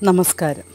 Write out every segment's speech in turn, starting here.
നമസ്കാരം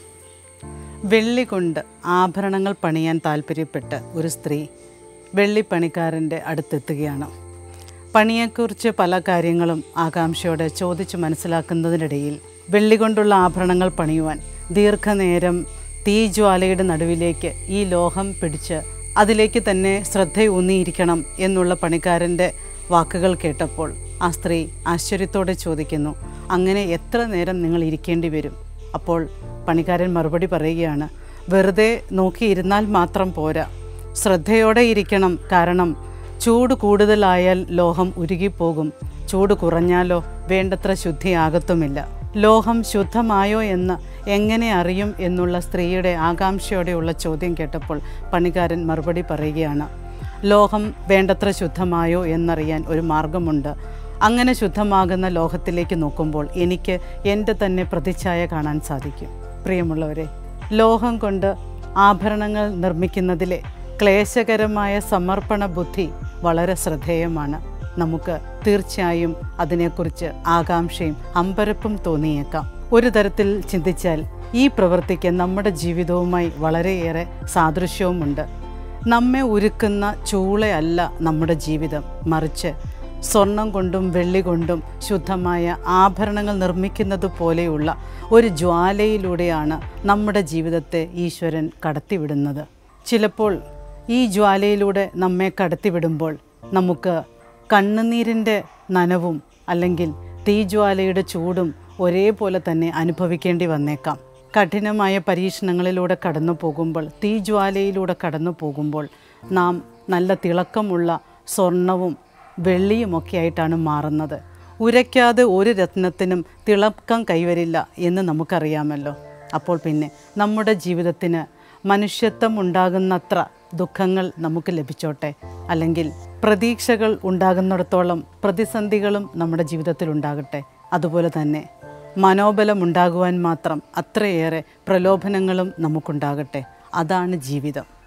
വെള്ളി കൊണ്ട് ആഭരണങ്ങൾ പണിയാൻ താല്പര്യപ്പെട്ട് ഒരു സ്ത്രീ വെള്ളിപ്പണിക്കാരൻ്റെ അടുത്തെത്തുകയാണ് പണിയെക്കുറിച്ച് പല കാര്യങ്ങളും ആകാംക്ഷയോടെ ചോദിച്ചു മനസ്സിലാക്കുന്നതിനിടയിൽ വെള്ളി കൊണ്ടുള്ള ആഭരണങ്ങൾ പണിയുവാൻ ദീർഘനേരം തീജ്വാലയുടെ നടുവിലേക്ക് ഈ ലോഹം പിടിച്ച് അതിലേക്ക് തന്നെ ശ്രദ്ധയൂന്നിയിരിക്കണം എന്നുള്ള പണിക്കാരൻ്റെ വാക്കുകൾ കേട്ടപ്പോൾ ആ സ്ത്രീ ആശ്ചര്യത്തോടെ ചോദിക്കുന്നു അങ്ങനെ എത്ര നേരം നിങ്ങൾ ഇരിക്കേണ്ടി വരും അപ്പോൾ പണിക്കാരൻ മറുപടി പറയുകയാണ് വെറുതെ നോക്കിയിരുന്നാൽ മാത്രം പോരാ ശ്രദ്ധയോടെ ഇരിക്കണം കാരണം ചൂട് കൂടുതലായാൽ ലോഹം ഉരുകിപ്പോകും ചൂട് കുറഞ്ഞാലോ വേണ്ടത്ര ശുദ്ധിയാകത്തുമില്ല ലോഹം ശുദ്ധമായോ എന്ന് എങ്ങനെ അറിയും എന്നുള്ള സ്ത്രീയുടെ ആകാംക്ഷയോടെയുള്ള ചോദ്യം കേട്ടപ്പോൾ പണിക്കാരൻ മറുപടി പറയുകയാണ് ലോഹം വേണ്ടത്ര ശുദ്ധമായോ എന്നറിയാൻ ഒരു മാർഗമുണ്ട് അങ്ങനെ ശുദ്ധമാകുന്ന ലോഹത്തിലേക്ക് നോക്കുമ്പോൾ എനിക്ക് എൻ്റെ തന്നെ പ്രതിച്ഛായ കാണാൻ സാധിക്കും പ്രിയമുള്ളവരെ ലോഹം കൊണ്ട് ആഭരണങ്ങൾ നിർമ്മിക്കുന്നതിലെ ക്ലേശകരമായ സമർപ്പണ ബുദ്ധി വളരെ ശ്രദ്ധേയമാണ് നമുക്ക് തീർച്ചയായും അതിനെക്കുറിച്ച് ആകാംക്ഷയും അമ്പരപ്പും തോന്നിയേക്കാം ഒരു തരത്തിൽ ചിന്തിച്ചാൽ ഈ പ്രവൃത്തിക്ക് നമ്മുടെ ജീവിതവുമായി വളരെയേറെ സാദൃശ്യവുമുണ്ട് നമ്മെ ഉരുക്കുന്ന ചൂളയല്ല നമ്മുടെ ജീവിതം മറിച്ച് സ്വർണം കൊണ്ടും വെള്ളി കൊണ്ടും ശുദ്ധമായ ആഭരണങ്ങൾ നിർമ്മിക്കുന്നത് പോലെയുള്ള ഒരു ജ്വാലയിലൂടെയാണ് നമ്മുടെ ജീവിതത്തെ ഈശ്വരൻ കടത്തിവിടുന്നത് ചിലപ്പോൾ ഈ ജ്വാലയിലൂടെ നമ്മെ കടത്തിവിടുമ്പോൾ നമുക്ക് കണ്ണുനീരിൻ്റെ നനവും അല്ലെങ്കിൽ തീജ്വാലയുടെ ചൂടും ഒരേപോലെ തന്നെ അനുഭവിക്കേണ്ടി വന്നേക്കാം കഠിനമായ പരീക്ഷണങ്ങളിലൂടെ കടന്നു പോകുമ്പോൾ തീജ്വാലയിലൂടെ കടന്നു പോകുമ്പോൾ നാം നല്ല തിളക്കമുള്ള സ്വർണവും വെള്ളിയുമൊക്കെ ആയിട്ടാണ് മാറുന്നത് ഉരയ്ക്കാതെ ഒരു രത്നത്തിനും തിളക്കം കൈവരില്ല എന്ന് നമുക്കറിയാമല്ലോ അപ്പോൾ പിന്നെ നമ്മുടെ ജീവിതത്തിന് മനുഷ്യത്വം ഉണ്ടാകുന്നത്ര ദുഃഖങ്ങൾ നമുക്ക് ലഭിച്ചോട്ടെ അല്ലെങ്കിൽ പ്രതീക്ഷകൾ ഉണ്ടാകുന്നിടത്തോളം പ്രതിസന്ധികളും നമ്മുടെ ജീവിതത്തിൽ ഉണ്ടാകട്ടെ അതുപോലെ തന്നെ മനോബലം ഉണ്ടാകുവാൻ മാത്രം അത്രയേറെ പ്രലോഭനങ്ങളും നമുക്കുണ്ടാകട്ടെ അതാണ് ജീവിതം